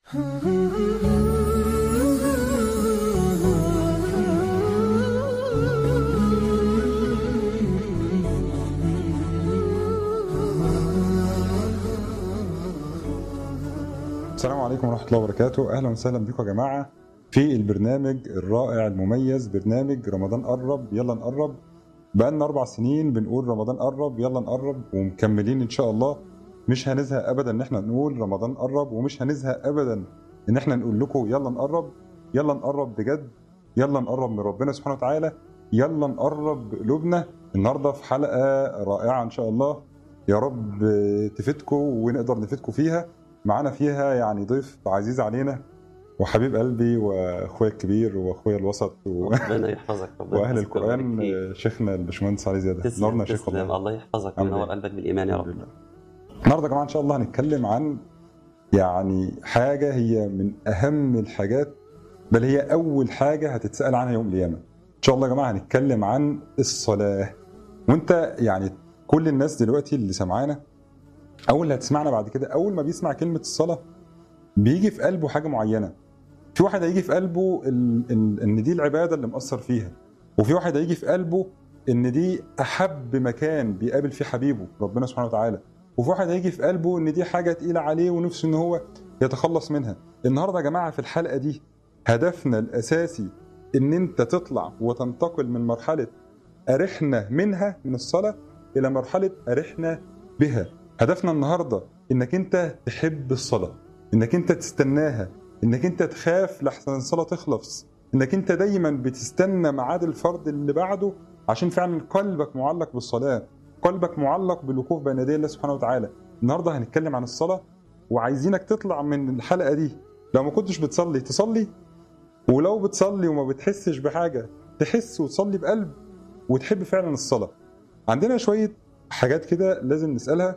السلام عليكم ورحمة الله وبركاته أهلا وسهلا بكم يا جماعة في البرنامج الرائع المميز برنامج رمضان قرب يلا نقرب بقالنا أربع سنين بنقول رمضان قرب يلا نقرب ومكملين إن شاء الله مش هنزهق أبدا إن إحنا نقول رمضان قرب ومش هنزهق أبدا إن إحنا نقول لكم يلا نقرب يلا نقرب بجد يلا نقرب من ربنا سبحانه وتعالى يلا نقرب بقلوبنا النهارده في حلقة رائعة إن شاء الله يا رب تفيدكم ونقدر نفيدكم فيها معانا فيها يعني ضيف عزيز علينا وحبيب قلبي واخويا الكبير واخويا الوسط و... ربنا يحفظك ربنا واهل يحفظك ويبارك القران فيك. شيخنا الباشمهندس علي زياده تسلم نورنا يا شيخ تسلم والله الله يحفظك عامل وينور إيه؟ قلبك بالايمان يا الحمد رب لله. النهارده يا جماعه ان شاء الله هنتكلم عن يعني حاجه هي من اهم الحاجات بل هي اول حاجه هتتسال عنها يوم القيامه ان شاء الله يا جماعه هنتكلم عن الصلاه وانت يعني كل الناس دلوقتي اللي سمعانا اول اللي هتسمعنا بعد كده اول ما بيسمع كلمه الصلاه بيجي في قلبه حاجه معينه في واحد هيجي في قلبه ال- ال- ان دي العباده اللي مأثر فيها وفي واحد هيجي في قلبه ان دي احب مكان بيقابل فيه حبيبه ربنا سبحانه وتعالى وفي واحد هيجي في قلبه ان دي حاجه تقيله عليه ونفسه ان هو يتخلص منها النهارده يا جماعه في الحلقه دي هدفنا الاساسي ان انت تطلع وتنتقل من مرحله ارحنا منها من الصلاه الى مرحله ارحنا بها هدفنا النهارده انك انت تحب الصلاه انك انت تستناها انك انت تخاف لحسن الصلاه تخلص انك انت دايما بتستنى ميعاد الفرض اللي بعده عشان فعلا قلبك معلق بالصلاه قلبك معلق بالوقوف بين يدي الله سبحانه وتعالى النهارده هنتكلم عن الصلاه وعايزينك تطلع من الحلقه دي لو ما كنتش بتصلي تصلي ولو بتصلي وما بتحسش بحاجه تحس وتصلي بقلب وتحب فعلا الصلاه عندنا شويه حاجات كده لازم نسالها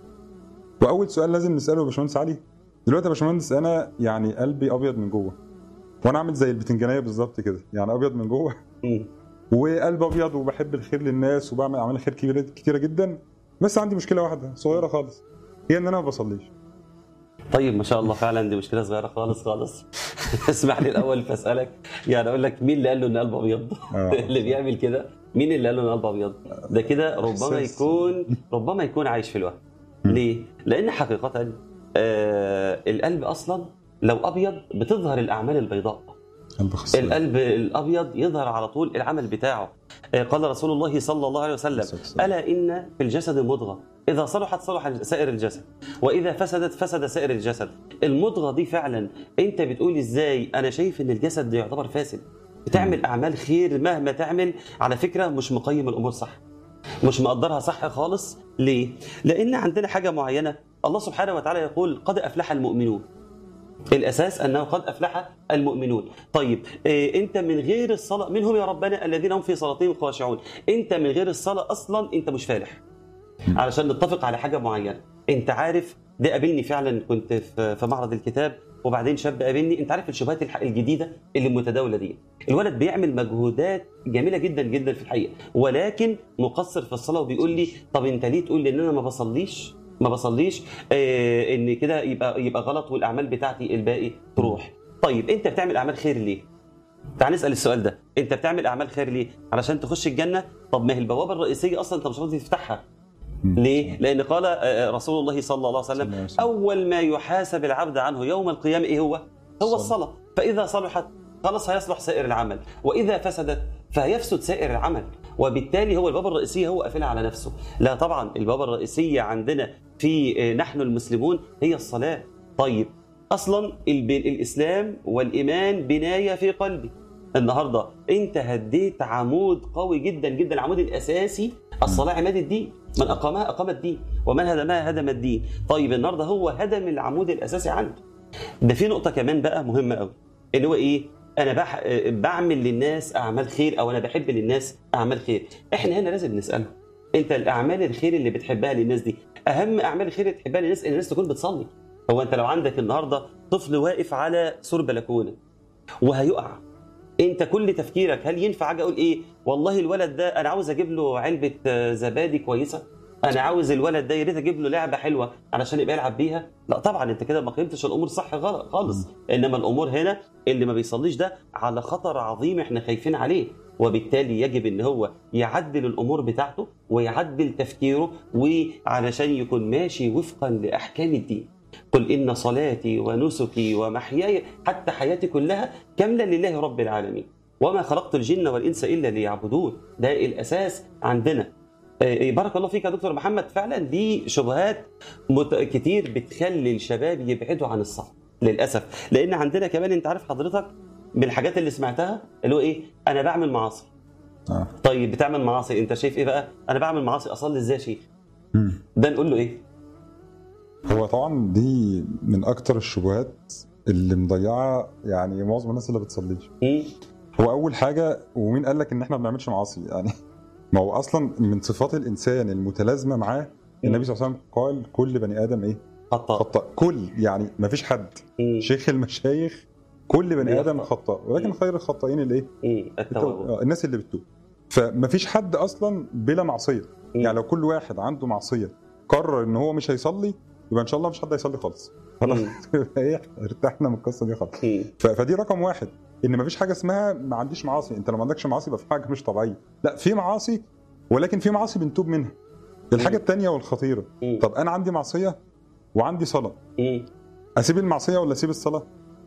واول سؤال لازم نساله يا باشمهندس علي دلوقتي يا باشمهندس انا يعني قلبي ابيض من جوه وانا عامل زي البتنجانيه بالظبط كده يعني ابيض من جوه مم. وقلب ابيض وبحب الخير للناس وبعمل اعمال خير كبيره كتيره جدا بس عندي مشكله واحده صغيره خالص هي ان انا ما بصليش طيب ما شاء الله فعلا دي مشكله صغيره خالص خالص اسمح لي الاول فاسالك يعني اقول لك مين اللي قال له ان قلبه ابيض آه. اللي بيعمل كده مين اللي قال له ان قلبه ابيض ده كده ربما إحساس. يكون ربما يكون عايش في الوهم ليه لان حقيقه آه القلب اصلا لو ابيض بتظهر الاعمال البيضاء قلب خصوصي القلب الابيض يظهر على طول العمل بتاعه آه، قال رسول الله صلى الله عليه وسلم الا ان في الجسد مضغه اذا صلحت صلح سائر الجسد واذا فسدت فسد سائر الجسد المضغه دي فعلا انت بتقول ازاي انا شايف ان الجسد ده يعتبر فاسد بتعمل اعمال خير مهما تعمل على فكره مش مقيم الامور صح مش مقدرها صح خالص ليه لان عندنا حاجه معينه الله سبحانه وتعالى يقول قد افلح المؤمنون الاساس انه قد افلح المؤمنون طيب إيه انت من غير الصلاه من هم يا ربنا الذين هم في صلاتهم خاشعون انت من غير الصلاه اصلا انت مش فالح علشان نتفق على حاجه معينه انت عارف ده قابلني فعلا كنت في في معرض الكتاب وبعدين شاب قابلني انت عارف الشبهات الح- الجديده اللي متداوله دي الولد بيعمل مجهودات جميله جدا جدا في الحقيقه ولكن مقصر في الصلاه وبيقول لي طب انت ليه تقول لي ان انا ما بصليش ما بصليش آه ان كده يبقى يبقى غلط والاعمال بتاعتي الباقي تروح طيب انت بتعمل اعمال خير ليه تعال نسال السؤال ده انت بتعمل اعمال خير ليه علشان تخش الجنه طب ما هي البوابه الرئيسيه اصلا انت مش راضي تفتحها ليه لان قال آه، رسول الله صلى الله عليه صلى الله وسلم عليه وسلم. اول ما يحاسب العبد عنه يوم القيامه ايه هو هو الصلاة. الصلاه فاذا صلحت خلاص هيصلح سائر العمل واذا فسدت فهيفسد سائر العمل وبالتالي هو الباب الرئيسيه هو قافلها على نفسه لا طبعا الباب الرئيسيه عندنا في آه، نحن المسلمون هي الصلاه طيب اصلا الب- الاسلام والايمان بنايه في قلبي النهارده انت هديت عمود قوي جدا جدا العمود الاساسي الصلاه عماد الدين من اقامها اقام الدين ومن هدمها هدم الدين طيب النهارده هو هدم العمود الاساسي عنده ده في نقطه كمان بقى مهمه قوي اللي هو ايه انا بح... بعمل للناس اعمال خير او انا بحب للناس اعمال خير احنا هنا لازم نساله انت الاعمال الخير اللي بتحبها للناس دي اهم اعمال الخير اللي تحبها للناس ان الناس تكون بتصلي هو انت لو عندك النهارده طفل واقف على سور بلكونه وهيقع انت كل تفكيرك هل ينفع اجي اقول ايه والله الولد ده انا عاوز اجيب له علبه آه، زبادي كويسه انا عاوز الولد ده يا ريت اجيب له لعبه حلوه علشان يبقى يلعب بيها لا طبعا انت كده ما قيمتش الامور صح غلط خالص انما الامور هنا اللي ما بيصليش ده على خطر عظيم احنا خايفين عليه وبالتالي يجب ان هو يعدل الامور بتاعته ويعدل تفكيره وعلشان يكون ماشي وفقا لاحكام الدين قل ان صلاتي ونسكي ومحياي حتى حياتي كلها كامله لله رب العالمين وما خلقت الجن والانس الا ليعبدون ده الاساس عندنا آه، بارك الله فيك يا دكتور محمد فعلا دي شبهات مت- كتير بتخلي الشباب يبعدوا عن الصلاة للاسف لان عندنا كمان انت عارف حضرتك من الحاجات اللي سمعتها اللي هو ايه انا بعمل معاصي آه. طيب بتعمل معاصي انت شايف ايه بقى انا بعمل معاصي اصلي ازاي يا شيخ مم. ده نقول له ايه هو طبعا دي من اكتر الشبهات اللي مضيعه يعني معظم الناس اللي بتصليش مم. هو اول حاجه ومين قال لك ان احنا ما بنعملش معاصي يعني ما هو اصلا من صفات الانسان المتلازمه معاه النبي صلى الله عليه وسلم قال كل بني ادم ايه خطأ خطاء كل يعني ما فيش حد مم. شيخ المشايخ كل بني بيخطأ. ادم خطاء ولكن مم. خير الخطائين الايه مم. التوبة آه، الناس اللي بتتوب فما فيش حد اصلا بلا معصيه مم. يعني لو كل واحد عنده معصيه قرر ان هو مش هيصلي يبقى ان شاء الله مش حد هيصلي خالص خلاص مم. يبقى ايه ارتحنا من القصه دي خالص مم. ف- فدي رقم واحد ان مفيش حاجه اسمها ما عنديش معاصي انت لو ما عندكش معاصي يبقى في حاجه مش طبيعيه لا في معاصي ولكن في معاصي بنتوب منها الحاجه الثانيه والخطيره مم. طب انا عندي معصيه وعندي صلاه مم. اسيب المعصيه ولا اسيب الصلاه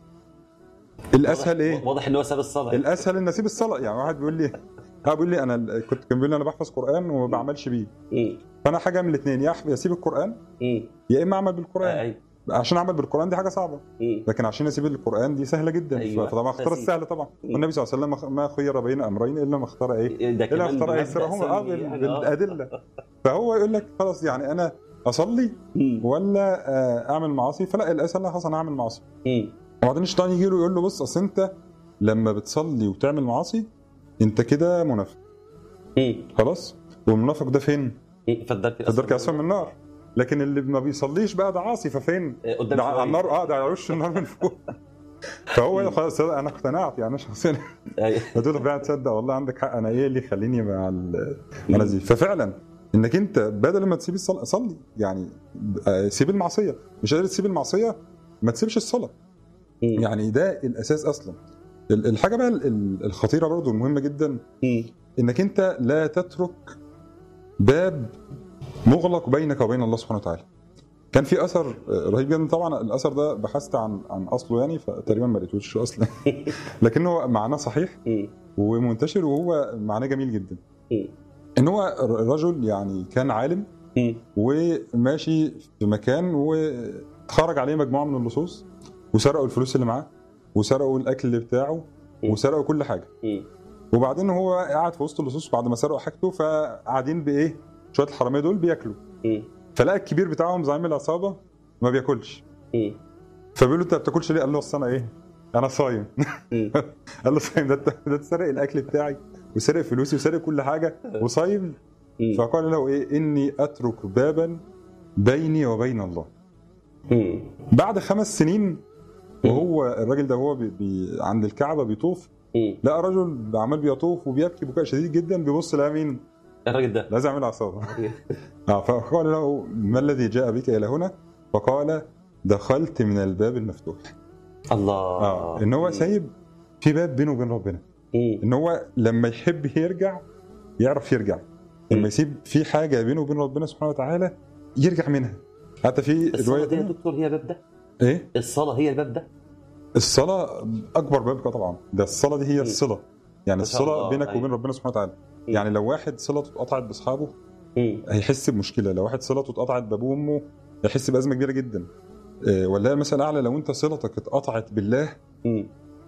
الاسهل واضح- ايه واضح ان هو ساب الصلاه الاسهل ان اسيب الصلاه يعني واحد بيقول لي اه بيقول لي انا ال- كنت كان بيقول لي انا بحفظ قران وما بعملش بيه مم. فانا حاجه من الاثنين يا أح- يا اسيب القران مم. يا اما اعمل آه، بالقران ايوه عشان اعمل بالقران دي حاجه صعبه مم. لكن عشان اسيب القران دي سهله جدا أيوة. أيوة. فطبعا اختار تسيب. السهل طبعا مم. والنبي صلى الله عليه وسلم ما خير بين امرين الا ما اختار ايه ده الا كمان اختار بمبدأ ايسرهما اه سلبي بال- يعني، آه. بالادله فهو يقول لك خلاص يعني انا اصلي مم. ولا آه، اعمل معاصي فلا الاسهل لا خلاص انا اعمل معاصي مم. وبعدين الشيطان يجي له يقول له بص اصل انت لما بتصلي وتعمل معاصي انت كده منافق مم. خلاص والمنافق ده فين؟ مم. في الدرك في الدرك اسفل من النار لكن اللي ما بيصليش بقى ده عاصي ففين؟ آه، قدام ده على شوية. النار اه ده على وش النار من فوق فهو خلاص انا اقتنعت يعني انا شخصيا أيوة. قلت له فعلا تصدق والله عندك حق انا ايه اللي يخليني مع ال- مع الناس دي ففعلا انك انت بدل ما تسيب الصلاه صلي يعني آه، سيب المعصيه مش قادر تسيب المعصيه ما تسيبش الصلاه مم. يعني ده الاساس اصلا ال- الحاجه بقى ال- ال- الخطيره برضو المهمه جدا مم. انك انت لا تترك باب مغلق بينك وبين الله سبحانه وتعالى كان في اثر آه، رهيب جدا طبعا الاثر ده بحثت عن عن اصله يعني فتقريبا ما لقيتوش اصلا لكنه معناه صحيح مم. ومنتشر وهو معناه جميل جدا مم. ان هو رجل يعني كان عالم مم. وماشي في مكان واتخرج عليه مجموعه من اللصوص وسرقوا الفلوس اللي معاه وسرقوا الاكل بتاعه وسرقوا كل حاجه مم. وبعدين هو قاعد في وسط اللصوص بعد ما سرقوا حاجته فقاعدين بايه شويه الحراميه دول بياكلوا مم. فلقى الكبير بتاعهم زعيم العصابه ما بياكلش مم. فبيقول له انت ما بتاكلش ليه؟ قال له اصل انا ايه؟ انا صايم مم. قال له صايم ده انت ده أنت سرق الاكل بتاعي وسرق فلوسي وسرق كل حاجه وصايم مم. فقال له ايه اني اترك بابا بيني وبين الله مم. بعد خمس سنين وهو الراجل ده هو بي بي عند الكعبه بيطوف مم. لقى رجل عمال بيطوف وبيبكي بكاء شديد جدا بيبص لقى مين؟ الراجل ده لا زعيم العصابه آه، فقال له ما الذي جاء بك الى هنا؟ فقال دخلت من الباب المفتوح الله اه ان هو سايب في باب بينه وبين ربنا مم. ان هو لما يحب يرجع يعرف يرجع لما يسيب في حاجه بينه وبين ربنا سبحانه وتعالى يرجع منها حتى في الصلاة روايه دي يا تانية- دكتور هي باب ده ايه الصلاة هي الباب ده الصلاه اكبر باب طبعا ده الصلاه دي هي الصله يعني ما شاء الصله الله، بينك أيوة. وبين ربنا سبحانه وتعالى يعني لو واحد صلته اتقطعت باصحابه مم. هيحس بمشكله لو واحد صلته اتقطعت بابوه وامه هيحس بازمه كبيره جدا آه، ولا المثل الاعلى لو انت صلتك اتقطعت بالله مم.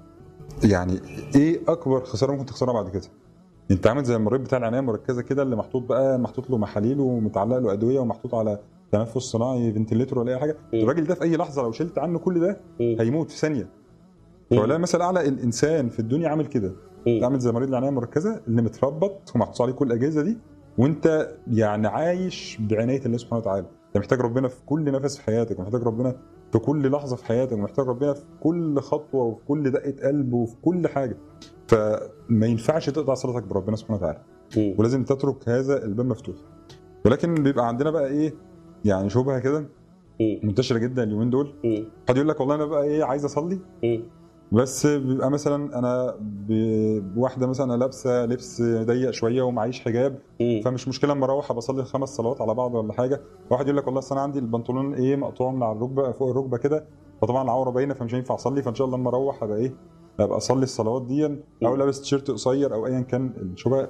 يعني ايه اكبر خساره ممكن تخسرها بعد كده انت عامل زي المريض بتاع العنايه المركزه كده اللي محطوط بقى محطوط له محاليل ومتعلق له ادويه ومحطوط على تنفس صناعي فنتليتور ولا اي حاجه مم. الراجل ده في اي لحظه لو شلت عنه كل ده مم. هيموت في ثانيه مم. فولا مثل اعلى الانسان في الدنيا عامل كده مم. عامل زي مريض العنايه المركزه اللي متربط ومحطوط عليه كل الاجهزه دي وانت يعني عايش بعنايه الله سبحانه وتعالى انت محتاج ربنا في كل نفس في حياتك ومحتاج ربنا في كل لحظه في حياتك ومحتاج ربنا في كل خطوه وفي كل دقه قلب وفي كل حاجه فما ينفعش تقطع صلتك بربنا سبحانه وتعالى مم. ولازم تترك هذا الباب مفتوح ولكن بيبقى عندنا بقى ايه يعني شبهه كده مم. منتشره جدا اليومين دول مم. حد يقول لك والله انا بقى ايه عايز اصلي مم. بس بيبقى مثلا انا ب- بواحده مثلا لابسه لبس ضيق شويه ومعيش حجاب مم. فمش مشكله اما اروح بصلي الخمس صلوات على بعض ولا حاجه واحد يقول لك والله أصل انا عندي البنطلون ايه مقطوع من على الركبه فوق الركبه كده فطبعا العوره باينه فمش هينفع اصلي فان شاء الله لما اروح ابقى ايه ابقى اصلي الصلوات دي او لابس تيشيرت قصير او ايا كان الشبهه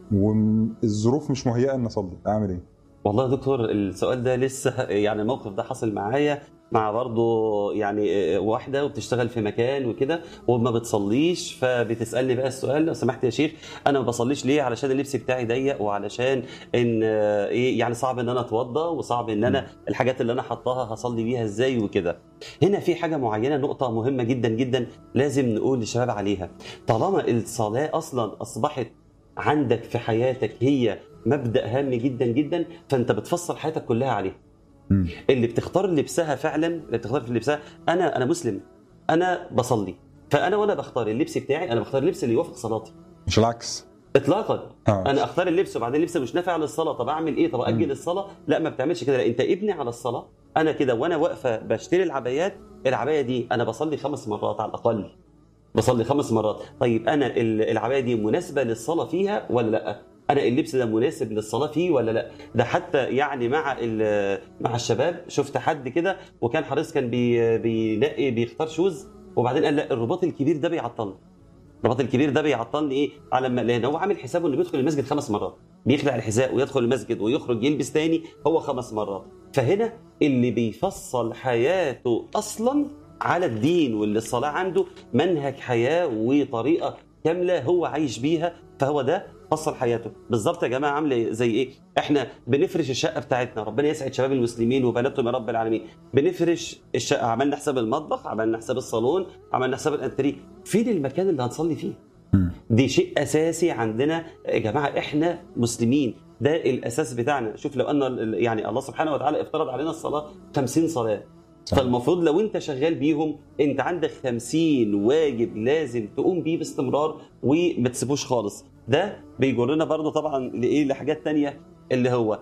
والظروف مش مهيئه ان اصلي اعمل ايه؟ والله يا دكتور السؤال ده لسه يعني الموقف ده حصل معايا مع برضه يعني واحده وبتشتغل في مكان وكده وما بتصليش فبتسالني بقى السؤال لو سمحت يا شيخ انا ما بصليش ليه علشان اللبس بتاعي ضيق وعلشان ان ايه يعني صعب ان انا اتوضى وصعب ان انا الحاجات اللي انا حطاها هصلي بيها ازاي وكده هنا في حاجه معينه نقطه مهمه جدا جدا لازم نقول للشباب عليها طالما الصلاه اصلا اصبحت عندك في حياتك هي مبدا هام جدا جدا فانت بتفصل حياتك كلها عليه مم. اللي بتختار لبسها فعلا اللي بتختار في لبسها انا انا مسلم انا بصلي فانا وانا بختار اللبس بتاعي انا بختار اللبس اللي يوافق صلاتي مش العكس اطلاقا اه انا اختار اللبس وبعدين اللبس مش نافع للصلاه طب اعمل ايه طب اجل مم. الصلاه لا ما بتعملش كده لا انت ابني على الصلاه انا كده وانا واقفه بشتري العبايات العبايه دي انا بصلي خمس مرات على الاقل بصلي خمس مرات طيب انا ال- العبايه دي مناسبه للصلاه فيها ولا لا انا اللبس ده مناسب للصلاه فيه ولا لا ده حتى يعني مع ال- مع الشباب شفت حد كده وكان حريص كان بي بينقي بيختار شوز وبعدين قال لا الرباط الكبير ده بيعطلني الرباط الكبير ده بيعطلني ايه على ما لان هو عامل حسابه انه بيدخل المسجد خمس مرات بيخلع الحذاء ويدخل المسجد ويخرج يلبس تاني هو خمس مرات فهنا اللي بيفصل حياته اصلا على الدين واللي الصلاه عنده منهج حياه وطريقه كامله هو عايش بيها فهو ده فصل حياته بالظبط يا جماعه عامله زي ايه احنا بنفرش الشقه بتاعتنا ربنا يسعد شباب المسلمين وبناتهم يا رب العالمين بنفرش الشقه عملنا حساب المطبخ عملنا حساب الصالون عملنا حساب الانتريه فين المكان اللي هنصلي فيه مم. دي شيء اساسي عندنا يا جماعه احنا مسلمين ده الاساس بتاعنا شوف لو ان ال- يعني الله سبحانه وتعالى افترض علينا الصلاه 50 صلاه صح. فالمفروض لو انت شغال بيهم انت عندك 50 واجب لازم تقوم بيه باستمرار وما تسيبوش خالص ده بيجرنا برضو طبعا لايه لحاجات تانية اللي هو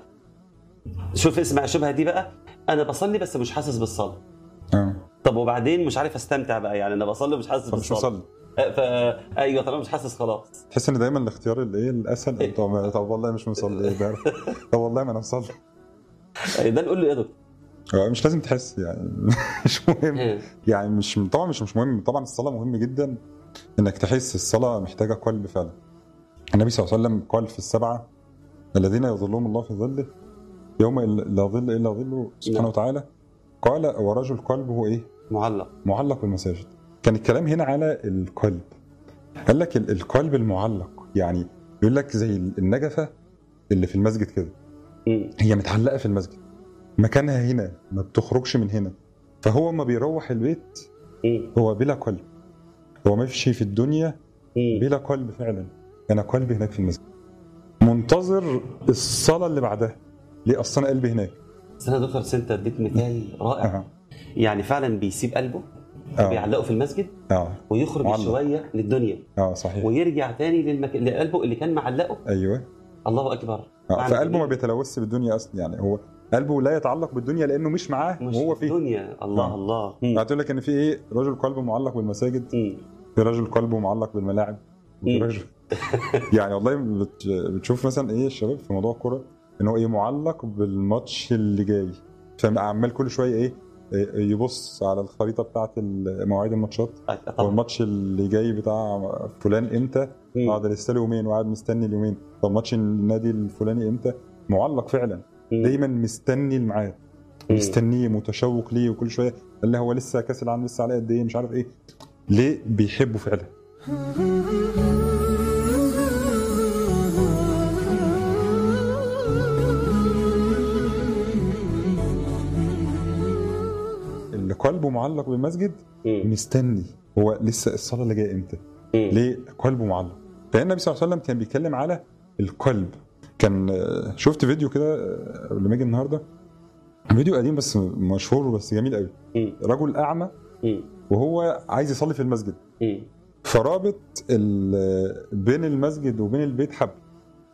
شوف اسمع الشبهه دي بقى انا بصلي بس مش حاسس بالصلاه اه طب وبعدين مش عارف استمتع بقى يعني انا بصلي ومش حاسس فمش بالصلاه مصلي فا ايوه طالما مش حاسس خلاص تحس ان دايما الاختيار اللي ايه الاسهل طب, طب والله مش مصلي ايه ده طب والله ما انا مصلي ده نقول له ايه يا دكتور هو مش لازم تحس يعني مش مهم يعني مش طبعا مش مش مهم طبعا الصلاه مهم جدا انك تحس الصلاه محتاجه قلب فعلا النبي صلى الله عليه وسلم قال في السبعه الذين يظلهم الله في ظله يوم لا ظل الا ظله سبحانه نعم. وتعالى قال ورجل قلبه ايه معلق معلق بالمساجد كان الكلام هنا على القلب قال لك ال- القلب المعلق يعني يقول لك زي النجفه اللي في المسجد كده مم. هي متعلقه في المسجد مكانها هنا ما بتخرجش من هنا فهو ما بيروح البيت مم. هو بلا قلب هو ماشي في الدنيا مم. بلا قلب فعلا انا قلبي هناك في المسجد منتظر الصلاه اللي بعدها ليه اصلا قلبي هناك بس انا يا دكتور انت اديت مثال رائع اه يعني فعلا بيسيب قلبه اه بيعلقه في المسجد اه ويخرج معلق. شويه للدنيا اه صحيح ويرجع تاني للمك... لقلبه اللي كان معلقه ايوه الله اكبر آه. معنى فقلبه ما جميل. بيتلوثش بالدنيا اصلا يعني هو قلبه لا يتعلق بالدنيا لانه مش معاه مش وهو في فيه الدنيا الله آه. الله مم. هتقول لك ان في ايه رجل قلبه معلق بالمساجد مم. في رجل قلبه معلق بالملاعب وفي مم. رجل يعني والله بت- بتشوف مثلا ايه الشباب في موضوع الكوره ان هو ايه معلق بالماتش اللي جاي فعمال كل شويه ايه إيه يبص على الخريطه بتاعت مواعيد الماتشات آه، هو طبعا الماتش اللي جاي بتاع فلان امتى مم. قاعد لسه له يومين وقاعد مستني اليومين طب ماتش النادي الفلاني امتى معلق فعلا مم. دايما مستني الميعاد مم. مستنيه متشوق ليه وكل شويه اللي هو لسه كاس العالم لسه عليه قد ايه مش عارف ايه ليه بيحبه فعلا اللي قلبه معلق بالمسجد مم. مستني هو لسه الصلاه اللي جايه امتى مم. ليه قلبه معلق فإن النبي صلى الله عليه وسلم كان بيتكلم على القلب كان آه، شفت فيديو كده آه، قبل ما اجي النهارده فيديو قديم بس مشهور بس جميل قوي مم. رجل اعمى مم. وهو عايز يصلي في المسجد مم. فرابط ال- بين المسجد وبين البيت حبل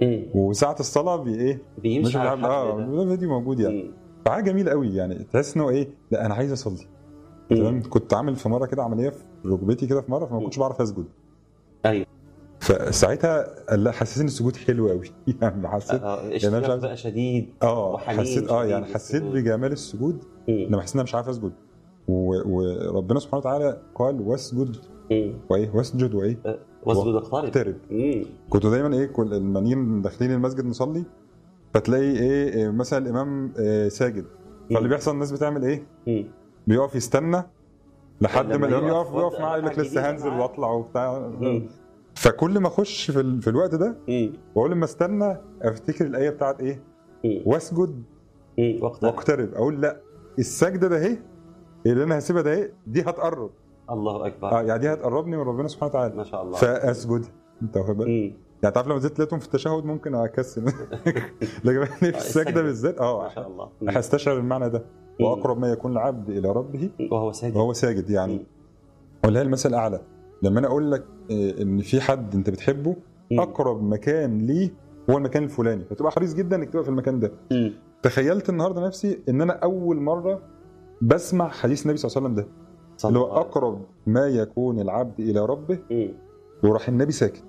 مم. وساعه الصلاه بي ايه مش بيمشي على بيلعب اه الحبل ده. ده فيديو موجود يعني مم. فحاجه جميله قوي يعني تحس انه ايه لا انا عايز اصلي مم. تمام كنت عامل في مره كده عمليه في ركبتي كده في مره فما كنتش بعرف اسجد ايوه فساعتها لا حسيت ان السجود حلو قوي يعني حسيت آه، يعني أنا مش اشتياق عارف- بقى شديد اه وحنين حسيت اه شديد يعني حسيت للسجود. بجمال السجود مم. لما حسيت ان انا مش عارف اسجد و- وربنا سبحانه وتعالى قال واسجد مم. وايه واسجد وايه واسجد اقترب اقترب مم. كنتوا دايما ايه كل المانيين داخلين المسجد نصلي فتلاقي ايه إيه، مثلا الامام إيه ساجد فاللي مم. بيحصل الناس بتعمل ايه مم. بيقف يستنى لحد لما ما الامام يقف يقف يقف وأبدأ معاه يقول لك أركع لسه جديد هنزل معاه. واطلع وبتاع مم. فكل ما اخش في, ال... في الوقت ده مم. واقول لما استنى افتكر الايه بتاعت ايه مم. واسجد مم. واقترب واقترب اقول لا السجده ده اهي اللي انا هسيبها ده اهي دي هتقرب الله اكبر اه يعني دي هتقربني من ربنا سبحانه وتعالى ما شاء الله فاسجد انت واخد بالك؟ مم. يعني تعرف لو زدت لقيتهم في التشهد ممكن اكسل لكن في السجده السجدة. بالذات ما اه شاء الله مم. هستشعر المعنى ده مم. واقرب ما يكون العبد الى ربه وهو ساجد وهو ساجد يعني مم. ولا هي المثل الاعلى لما انا اقول لك إيه، ان في حد انت بتحبه مم. اقرب مكان ليه هو المكان الفلاني فتبقى حريص جدا انك تبقى في المكان ده مم. تخيلت النهارده نفسي ان انا اول مره بسمع حديث النبي صلى الله عليه وسلم ده صلى اللي هو الله عليه اقرب ما يكون العبد الى ربه مم. وراح النبي ساكت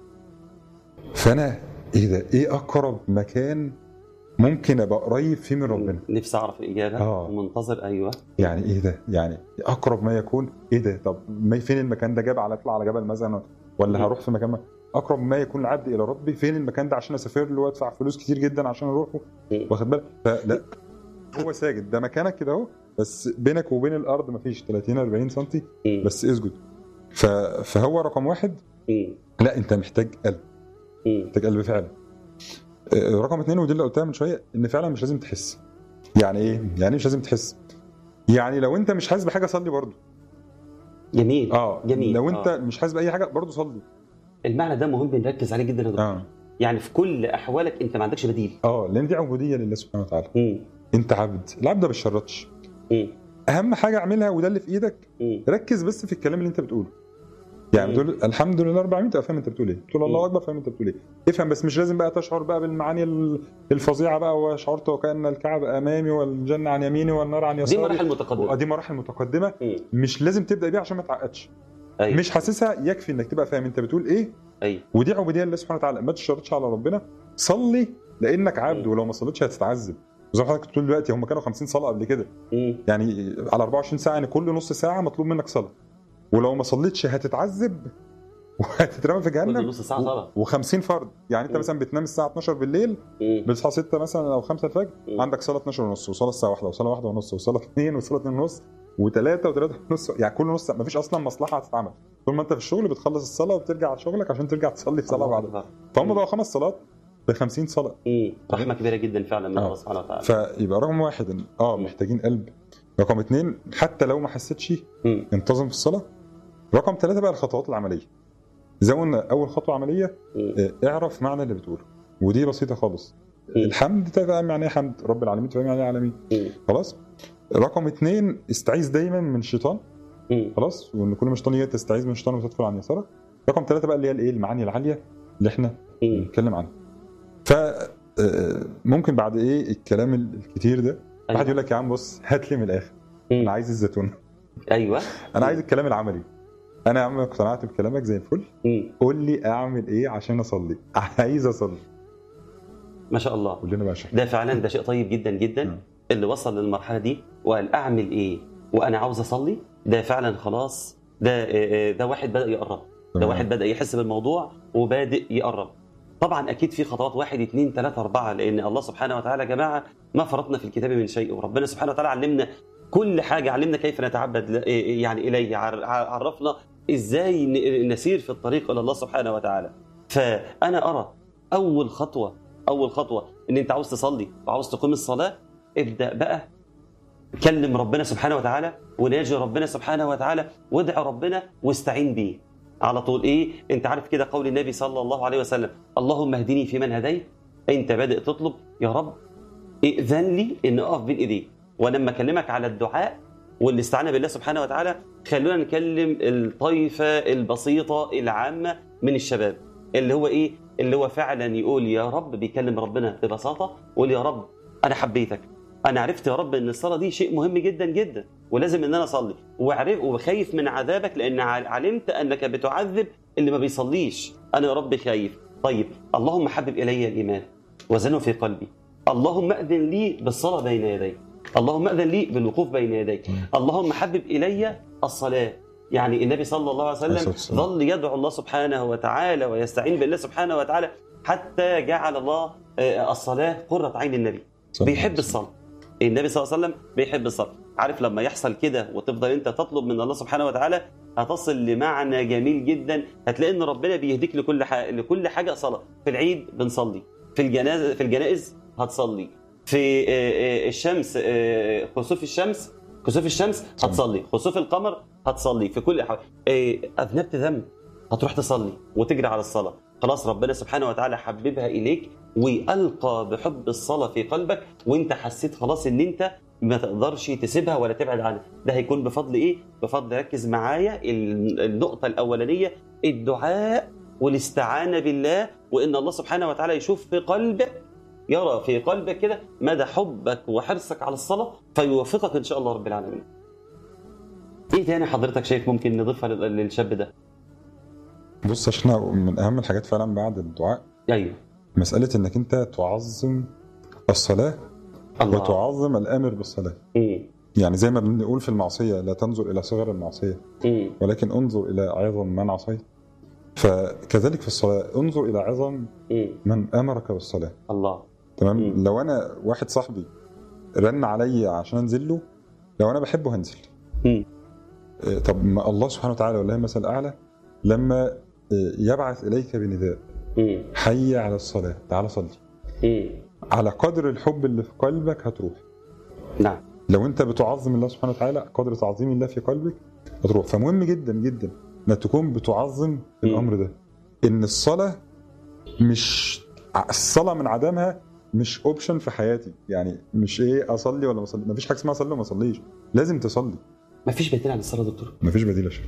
فانا ايه ده ايه اقرب مكان ممكن ابقى قريب فيه من ربنا نفسي اعرف الاجابه آه. منتظر ايوه يعني ايه ده يعني اقرب ما يكون ايه ده طب ما فين المكان ده جبل على اطلع على جبل مثلا ولا مم. هروح في مكان ما اقرب ما يكون العبد الى ربي فين المكان ده عشان اسافر له وادفع فلوس كتير جدا عشان اروحه مم. واخد بالك فلا هو ساجد ده مكانك كده اهو بس بينك وبين الارض مفيش 30 40 سم مم. بس اسجد ف... فهو رقم واحد مم. لا انت محتاج قلب مم. محتاج قلب فعلا آه، رقم اثنين ودي اللي قلتها من شويه ان فعلا مش لازم تحس يعني ايه؟ يعني إيه مش لازم تحس يعني لو انت مش حاسس بحاجه صلي برضه جميل اه جميل لو انت آه. مش حاسس باي حاجه برضه صلي المعنى ده مهم نركز عليه جدا يا دكتور اه يعني في كل احوالك انت ما عندكش بديل اه لان دي عبوديه لله سبحانه وتعالى مم. انت عبد العبد ما بيشرطش مم. اهم حاجه اعملها وده اللي في ايدك مم. ركز بس في الكلام اللي انت بتقوله يعني مم. تقول الحمد لله رب العالمين تبقى فاهم انت بتقول ايه تقول الله مم. اكبر فاهم انت بتقول ايه افهم بس مش لازم بقى تشعر بقى بالمعاني ال- الفظيعه بقى وشعرت وكان الكعبه امامي والجنه عن يميني والنار عن دي يساري مراحل متقدمه دي مراحل متقدمه مم. مش لازم تبدا بيها عشان ما تعقدش ايوه مش حاسسها يكفي انك تبقى فاهم انت بتقول ايه ايوه ودي عبوديه لله سبحانه وتعالى ما تشترطش على ربنا صلي لانك عبد مم. ولو ما صليتش هتتعذب وزي ما حضرتك بتقول دلوقتي هم كانوا 50 صلاه قبل كده مم. يعني على 24 ساعه يعني كل نص ساعه مطلوب منك صلاه ولو ما صليتش هتتعذب وهتترمى في كل جهنم نص ساعه صلاه و50 فرض يعني انت مم. مثلا بتنام الساعه 12 بالليل مم. بتصحى 6 مثلا او 5 الفجر مم. عندك صلاه 12 ونص وصلاه الساعه 1 وصلاه 1 ونص وصلاه 2 وصلاه 2 ونص و3 و3 ونص يعني كل نص ما فيش اصلا مصلحه هتتعمل طول ما انت في الشغل بتخلص الصلاه وبترجع على شغلك عشان ترجع تصلي في صلاه الله بعدها أكبر. فهم بقوا خمس صلاه ب 50 صلاه مم. رحمه كبيره جدا فعلا من آه. الله سبحانه وتعالى فيبقى رقم واحد إن اه مم. محتاجين قلب رقم اثنين حتى لو ما حسيتش مم. انتظم في الصلاه رقم ثلاثه بقى الخطوات العمليه زي ما قلنا اول خطوه عمليه مم. آه، اعرف معنى اللي بتقوله ودي بسيطه خالص مم. الحمد تفهم يعني ايه حمد رب العالمين تفهم يعني ايه عالمين مم. خلاص رقم اثنين استعيذ دايما من الشيطان مم. خلاص وان كل ما الشيطان يجي تستعيذ من الشيطان وتدخل عن يسارك رقم ثلاثه بقى اللي هي الايه المعاني العاليه اللي احنا مم. بنتكلم عنها ف آه، ممكن بعد ايه الكلام الكتير ده واحد يقول ايوه لك يا عم بص هات لي من الاخر انا مم. عايز الزيتون ايوه انا عايز الكلام العملي انا يا عم اقتنعت بكلامك زي الفل مم. قول لي اعمل ايه عشان اصلي عايز اصلي ما شاء الله قول لنا بقى شيخ ده فعلا ده شيء طيب جدا جدا نعم. اللي وصل للمرحله دي وقال اعمل ايه وانا عاوز اصلي ده فعلا خلاص ده آه، آه، ده واحد بدا يقرب ده تمام. واحد بدا يحس بالموضوع وبادئ يقرب طبعا اكيد في خطوات واحد اثنين ثلاثه اربعه لان الله سبحانه وتعالى يا جماعه ما فرطنا في الكتاب من شيء وربنا سبحانه وتعالى علمنا كل حاجه علمنا كيف نتعبد ل- يعني اليه عر- عرفنا ازاي ن- نسير في الطريق الى الله سبحانه وتعالى فانا ارى اول خطوه اول خطوه ان انت عاوز تصلي وعاوز تقيم الصلاه ابدا بقى كلم ربنا سبحانه وتعالى وناجي ربنا سبحانه وتعالى وادع ربنا واستعين بيه على طول ايه انت عارف كده قول النبي صلى الله عليه وسلم اللهم اهدني فيمن هديت انت بادئ تطلب يا رب ائذن لي ان اقف بين ايديك ولما اكلمك على الدعاء والاستعانه بالله سبحانه وتعالى خلونا نكلم الطائفه البسيطه العامه من الشباب اللي هو ايه اللي هو فعلا يقول يا رب بيكلم ربنا ببساطه ويقول يا رب انا حبيتك انا عرفت يا رب ان الصلاه دي شيء مهم جدا جدا ولازم ان انا اصلي وعرف وخايف من عذابك لان علمت انك بتعذب اللي ما بيصليش انا يا رب خايف طيب اللهم حبب الي الايمان وزنه في قلبي اللهم اذن لي بالصلاه بين يديك اللهم اذن لي بالوقوف بين يديك اللهم حبب الي الصلاه يعني النبي صلى الله عليه وسلم ظل يدعو الله سبحانه وتعالى ويستعين بالله سبحانه وتعالى حتى جعل الله الصلاه قره عين النبي بيحب الصلاه النبي صلى الله عليه وسلم بيحب الصلاه عارف لما يحصل كده وتفضل انت تطلب من الله سبحانه وتعالى هتصل لمعنى جميل جدا هتلاقي ان ربنا بيهديك لكل حاجه لكل حاجه صلاه في العيد بنصلي في الجنازه في الجنائز هتصلي في الشمس خسوف الشمس خسوف الشمس هتصلي خسوف القمر هتصلي في كل حاجه اذنبت ذنب هتروح تصلي وتجري على الصلاه خلاص ربنا سبحانه وتعالى حببها اليك والقى بحب الصلاه في قلبك وانت حسيت خلاص ان انت ما تقدرش تسيبها ولا تبعد عنها ده هيكون بفضل ايه بفضل ركز معايا النقطه الاولانيه الدعاء والاستعانه بالله وان الله سبحانه وتعالى يشوف في قلبك يرى في قلبك كده مدى حبك وحرصك على الصلاه فيوفقك ان شاء الله رب العالمين ايه تاني حضرتك شايف ممكن نضيفها للشاب ده بص عشان من اهم الحاجات فعلا بعد الدعاء ايوه مساله انك انت تعظم الصلاه الله. وتعظم الامر بالصلاه مم. يعني زي ما بنقول في المعصيه لا تنظر الى صغر المعصيه مم. ولكن انظر الى عظم من عصيت فكذلك في الصلاه انظر الى عظم مم. من امرك بالصلاه الله تمام مم. لو انا واحد صاحبي رن عليا عشان انزل له لو انا بحبه هنزل مم. إيه، طب ما الله سبحانه وتعالى والله مثل الاعلى لما إيه، يبعث اليك بنداء مم. حي على الصلاه تعال صلي مم. على قدر الحب اللي في قلبك هتروح نعم لو انت بتعظم الله سبحانه وتعالى قدر تعظيم الله في قلبك هتروح فمهم جدا جدا انك تكون بتعظم الامر ده ان الصلاه مش الصلاه من عدمها مش اوبشن في حياتي يعني مش ايه اصلي ولا ما اصلي مفيش حاجه اسمها اصلي وما اصليش لازم تصلي ما فيش بديل عن الصلاه يا دكتور مفيش بديل عشان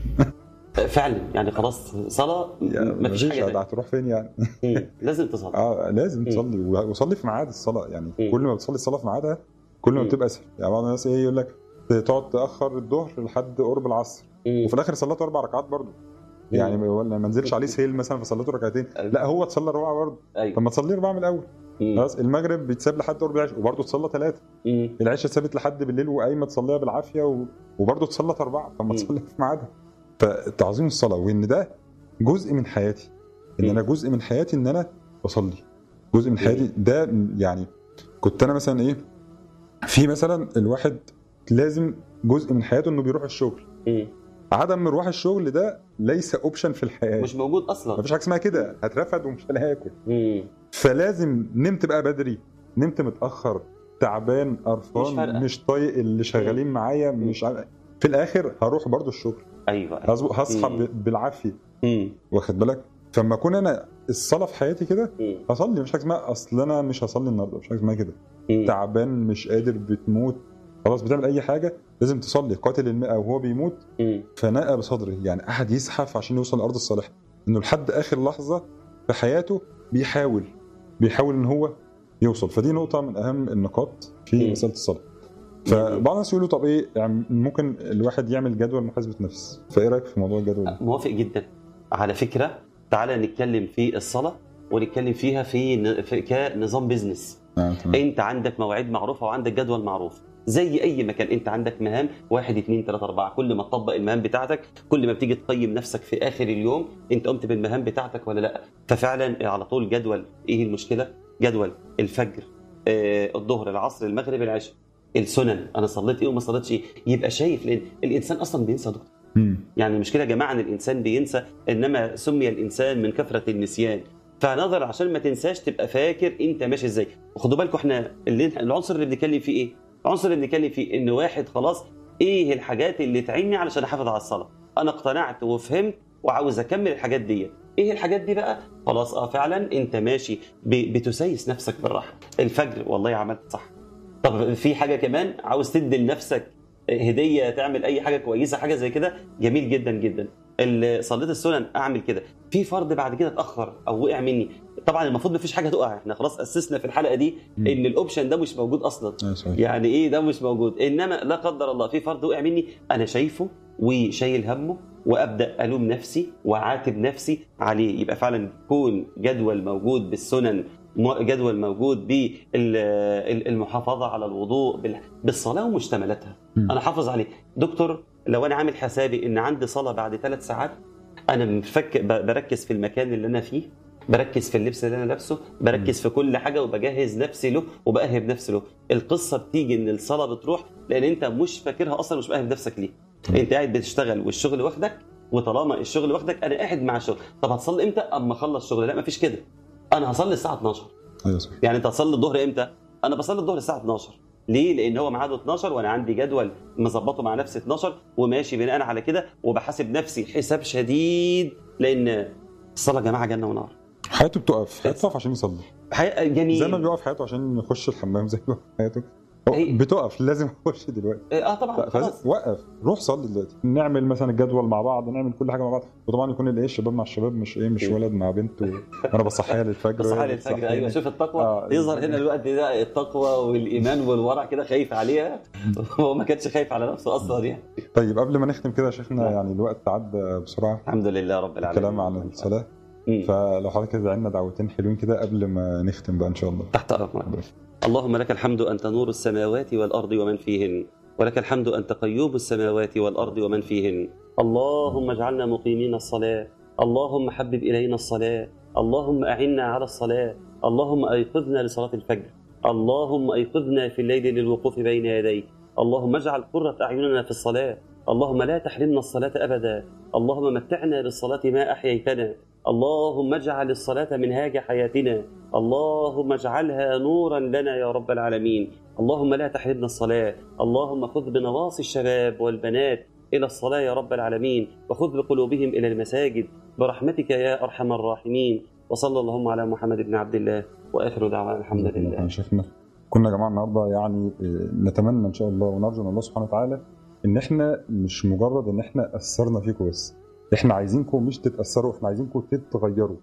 فعلا يعني خلاص صلاه يعني ما فيش حاجه تانية. هتروح فين يعني مم. لازم تصلي اه لازم مم. تصلي وصلي في ميعاد الصلاه يعني مم. كل ما بتصلي الصلاه في ميعادها كل ما مم. بتبقى اسهل يعني بعض الناس ايه يقول لك تقعد تاخر الظهر لحد قرب العصر مم. وفي الاخر صليت اربع ركعات برضه يعني ما ولا ما نزلش عليه سهيل مثلا فصليته ركعتين أيوة. لا هو تصلى ربع برضه طب ايوه ما تصلي ربع من الاول مم. خلاص المغرب بيتساب لحد قرب العشاء وبرضه تصلى ثلاثه مم. العشاء اتسابت لحد بالليل وقايمه تصليها بالعافيه و... وبرضه تصلت اربعه طب ما مم. تصلي في ميعادها فتعظيم الصلاه وان ده جزء من حياتي ان مم. انا جزء من حياتي ان انا بصلي جزء من مم. حياتي ده يعني كنت انا مثلا ايه في مثلا الواحد لازم جزء من حياته انه بيروح الشغل مم. عدم مروح الشغل ده ليس اوبشن في الحياه مش موجود اصلا مفيش حاجه اسمها كده هترفد ومش هاكل مم. فلازم نمت بقى بدري نمت متاخر تعبان مش قرفان فارقة. مش طايق اللي شغالين معايا مش عارف في الاخر هروح برضو الشغل ايوه هظبط- هصحى مم. ب- بالعافيه مم. واخد بالك فلما اكون انا الصلاه في حياتي كده مم. هصلي مش حاجه اسمها اصل انا مش هصلي النهارده مش حاجه اسمها كده مم. تعبان مش قادر بتموت خلاص بتعمل اي حاجه لازم تصلي قاتل المئة وهو بيموت مم. فناء بصدره يعني قعد يزحف عشان يوصل لارض الصالحه انه لحد اخر لحظه في حياته بيحاول بيحاول ان هو يوصل فدي نقطه من اهم النقاط في مم. مساله الصلاه فبعض الناس يقولوا طب ايه يعني ممكن الواحد يعمل جدول محاسبه نفس فايه رايك في موضوع الجدول ده؟ موافق جدا على فكره تعالى نتكلم في الصلاه ونتكلم فيها في, ن... في كنظام بيزنس آه، تمام. انت عندك مواعيد معروفه وعندك جدول معروف زي اي مكان انت عندك مهام واحد اثنين ثلاثة أربعة كل ما تطبق المهام بتاعتك كل ما بتيجي تقيم نفسك في آخر اليوم انت قمت بالمهام بتاعتك ولا لا ففعلا على طول جدول ايه المشكلة جدول الفجر آه الظهر العصر المغرب العشاء السنن انا صليت ايه وما صليتش ايه يبقى شايف لان الانسان اصلا بينسى يا دكتور مم. يعني المشكله يا جماعه ان الانسان بينسى انما سمي الانسان من كثره النسيان فنظر عشان ما تنساش تبقى فاكر انت ماشي ازاي وخدوا بالكم احنا اللي العنصر اللي بنتكلم فيه ايه العنصر اللي بنتكلم فيه ان واحد خلاص ايه الحاجات اللي تعيني علشان احافظ على الصلاه انا اقتنعت وفهمت وعاوز اكمل الحاجات دي ايه الحاجات دي بقى خلاص اه فعلا انت ماشي ب- بتسيس نفسك بالراحه الفجر والله عملت صح طب في حاجه كمان عاوز تدي لنفسك هديه تعمل اي حاجه كويسه حاجه زي كده جميل جدا جدا ال- صليت السنن اعمل كده في فرض بعد كده اتاخر او وقع مني طبعا المفروض ما فيش حاجه تقع احنا خلاص اسسنا في الحلقه دي مم. ان الاوبشن ده مش موجود اصلا أيوة صحيح. يعني ايه ده مش موجود انما لا قدر الله في فرد وقع مني انا شايفه وشايل همه وابدا الوم نفسي واعاتب نفسي عليه يبقى فعلا يكون جدول موجود بالسنن م- جدول موجود بالمحافظه على الوضوء بال- بالصلاه ومشتملاتها مم. انا حافظ عليه دكتور لو انا عامل حسابي ان عندي صلاه بعد ثلاث ساعات انا مفك ب- بركز في المكان اللي انا فيه بركز في اللبس اللي انا لابسه بركز في كل حاجه وبجهز نفسي له وبأهب نفسي له القصه بتيجي ان الصلاه بتروح لان انت مش فاكرها اصلا مش مأهب نفسك ليه انت قاعد بتشتغل والشغل واخدك وطالما الشغل واخدك انا قاعد مع الشغل طب هتصلي امتى اما اخلص شغل لا مفيش كده انا هصلي الساعه 12 ايوه صحيح يعني انت هتصلي الظهر امتى انا بصلي الظهر الساعه 12 ليه؟ لان هو ميعاده 12 وانا عندي جدول مظبطه مع نفسي 12 وماشي بناء على كده وبحاسب نفسي حساب شديد لان الصلاه يا جماعه جنه ونار. حياته بتقف حياته بتقف عشان يصلي حقيقة جميل زي ما بيقف حياته عشان يخش الحمام زي ما بيقف حياته هو أي- بتقف لازم يخش دلوقتي اه طبعا خلاص وقف روح صلي دلوقتي نعمل مثلا الجدول مع بعض نعمل كل حاجه مع بعض وطبعا يكون الايه الشباب مع الشباب مش ايه مش إيه. ولد مع بنت و... وانا بصحيها للفجر بس وهي حال الفجر بتصحيني. ايوه شوف التقوى آه. يظهر هنا الوقت ده التقوى والايمان والورع كده خايف عليها هو ما كانش خايف على نفسه اصلا يعني طيب قبل ما نختم كده يا شيخنا نعم. يعني الوقت عدى بسرعه الحمد لله رب العالمين الكلام عن الصلاه مم. فلو حضرتك كده عندنا دعوتين حلوين كده قبل ما نختم بقى ان شاء الله تحت امرك اللهم لك الحمد أنت نور السماوات والأرض ومن فيهن ولك الحمد أنت قيوم السماوات والأرض ومن فيهن اللهم اجعلنا مقيمين الصلاة اللهم حبب إلينا الصلاة اللهم أعنا على الصلاة اللهم أيقظنا لصلاة الفجر اللهم أيقظنا في الليل للوقوف بين يديك اللهم اجعل قرة أعيننا في الصلاة اللهم لا تحرمنا الصلاة أبدا اللهم متعنا بالصلاة ما أحييتنا اللهم اجعل الصلاة منهاج حياتنا اللهم اجعلها نورا لنا يا رب العالمين اللهم لا تحرمنا الصلاة اللهم خذ بنواصي الشباب والبنات إلى الصلاة يا رب العالمين وخذ بقلوبهم إلى المساجد برحمتك يا أرحم الراحمين وصلى اللهم على محمد بن عبد الله وآخر دعوانا الحمد لله احنا شفنا كنا يا جماعه النهارده يعني آه، نتمنى ان شاء الله ونرجو من الله سبحانه وتعالى ان احنا مش مجرد ان احنا اثرنا فيكم بس احنا عايزينكم مش تتاثروا احنا عايزينكم تتغيروا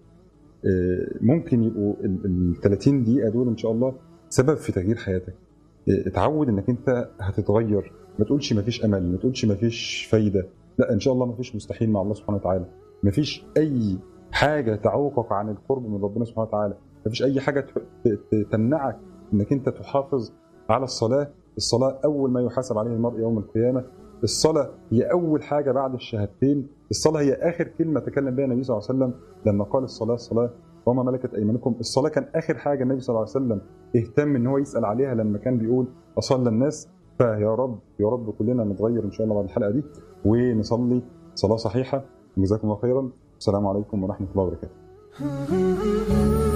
آه، ممكن يبقوا ال 30 دقيقه دول ان شاء الله سبب في تغيير حياتك آه، اتعود انك انت هتتغير ما تقولش ما فيش امل ما تقولش ما فيش فايده لا ان شاء الله ما فيش مستحيل مع الله سبحانه وتعالى ما فيش اي حاجه تعوقك عن القرب من ربنا سبحانه وتعالى ما فيش اي حاجه ت- ت- تمنعك انك انت تحافظ على الصلاه الصلاه اول ما يحاسب عليه المرء يوم القيامه الصلاه هي اول حاجه بعد الشهادتين الصلاه هي اخر كلمه تكلم بها النبي صلى الله عليه وسلم لما قال الصلاه الصلاه وما ملكت ايمانكم الصلاه كان اخر حاجه النبي صلى الله عليه وسلم اهتم ان هو يسال عليها لما كان بيقول اصلى الناس فيا رب يا رب كلنا نتغير ان شاء الله بعد الحلقه دي ونصلي صلاه صحيحه جزاكم الله خيرا السلام عليكم ورحمه الله وبركاته